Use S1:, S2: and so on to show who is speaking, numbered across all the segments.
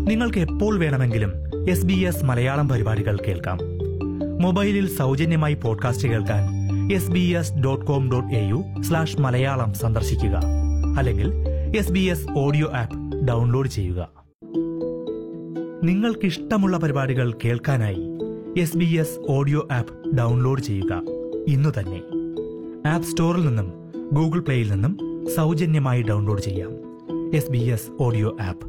S1: നിങ്ങൾക്ക് എപ്പോൾ വേണമെങ്കിലും എസ് ബി എസ് മലയാളം പരിപാടികൾ കേൾക്കാം മൊബൈലിൽ സൗജന്യമായി പോഡ്കാസ്റ്റ് കേൾക്കാൻ S B S dot com dot A U slash Malayalam സന്ദർശിക്കുക അല്ലെങ്കിൽ S B S audio app download ചെയ്യുക നിങ്ങൾക്കിഷ്ടമുള്ള പരിപാടികൾ കേൾക്കാനായി S B S audio app download ചെയ്യുക ഇന്നു തന്നെ ആപ്പ് സ്റ്റോറിൽ നിന്നും ഗൂഗിൾ പ്ലേയിൽ നിന്നും സൗജന്യമായി ഡൗൺലോഡ് ചെയ്യാം S B S audio app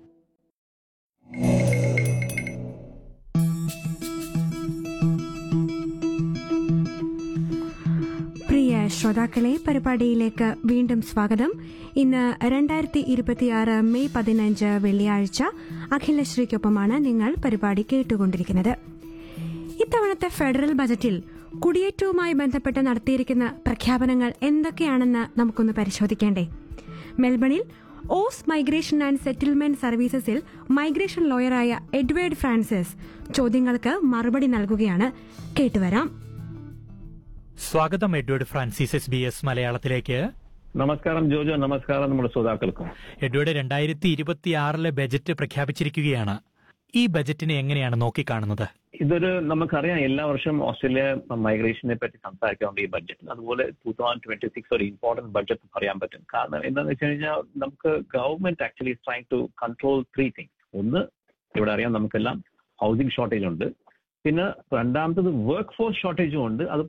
S2: പ്രിയ ശ്രോതാക്കളെ പരിപാടിയിലേക്ക് വീണ്ടും സ്വാഗതം ഇന്ന് രണ്ടായിരത്തി ഇരുപത്തിയാറ് മെയ് പതിനഞ്ച് വെള്ളിയാഴ്ച അഖിലശ്രീക്കൊപ്പമാണ് നിങ്ങൾ പരിപാടി കേട്ടുകൊണ്ടിരിക്കുന്നത് ഇത്തവണത്തെ ഫെഡറൽ ബജറ്റിൽ കുടിയേറ്റവുമായി ബന്ധപ്പെട്ട് നടത്തിയിരിക്കുന്ന പ്രഖ്യാപനങ്ങൾ എന്തൊക്കെയാണെന്ന് നമുക്കൊന്ന് പരിശോധിക്കേണ്ടേ മെൽബണിൽ ഓസ് മൈഗ്രേഷൻ ആൻഡ് സെറ്റിൽമെന്റ് സർവീസസിൽ മൈഗ്രേഷൻ ലോയറായ എഡ്വേർഡ് ഫ്രാൻസിസ് ചോദ്യങ്ങൾക്ക് മറുപടി നൽകുകയാണ് കേട്ടുവരാം
S1: സ്വാഗതം Edward Francis S B S മലയാളത്തിലേക്ക്
S3: നമസ്കാരം ജോജോ നമസ്കാരം നമ്മുടെ ശ്രോതാക്കൾക്കും
S1: എഡ്വേർഡ് രണ്ടായിരത്തി ഇരുപത്തിയാറിലെ ബജറ്റ് പ്രഖ്യാപിച്ചിരിക്കുകയാണ് ഈ ബജറ്റിനെ എങ്ങനെയാണ് നോക്കിക്കാണുന്നത്
S3: ഇതൊരു നമുക്കറിയാം എല്ലാ വർഷവും ഓസ്ട്രേലിയ മൈഗ്രേഷനെ പറ്റി സംസാരിക്കാറുണ്ട് ഈ ബഡ്ജറ്റിൽ അതുപോലെ ടൂ തൗസൻഡ് ട്വന്റി സിക്സ് ഒരു ഇമ്പോർട്ടന്റ് ബഡ്ജറ്റ് പറയാൻ പറ്റും കാരണം എന്താണെന്ന് വെച്ച് കഴിഞ്ഞാൽ നമുക്ക് government actually try to control three things ഒന്ന് ഇവിടെ അറിയാം നമുക്കെല്ലാം ഹൗസിംഗ് ഷോർട്ടേജ് ഉണ്ട് പിന്നെ രണ്ടാമത്തത് വർക്ക് ഫോഴ്സ് ഷോർട്ടേജും ഉണ്ട് അത്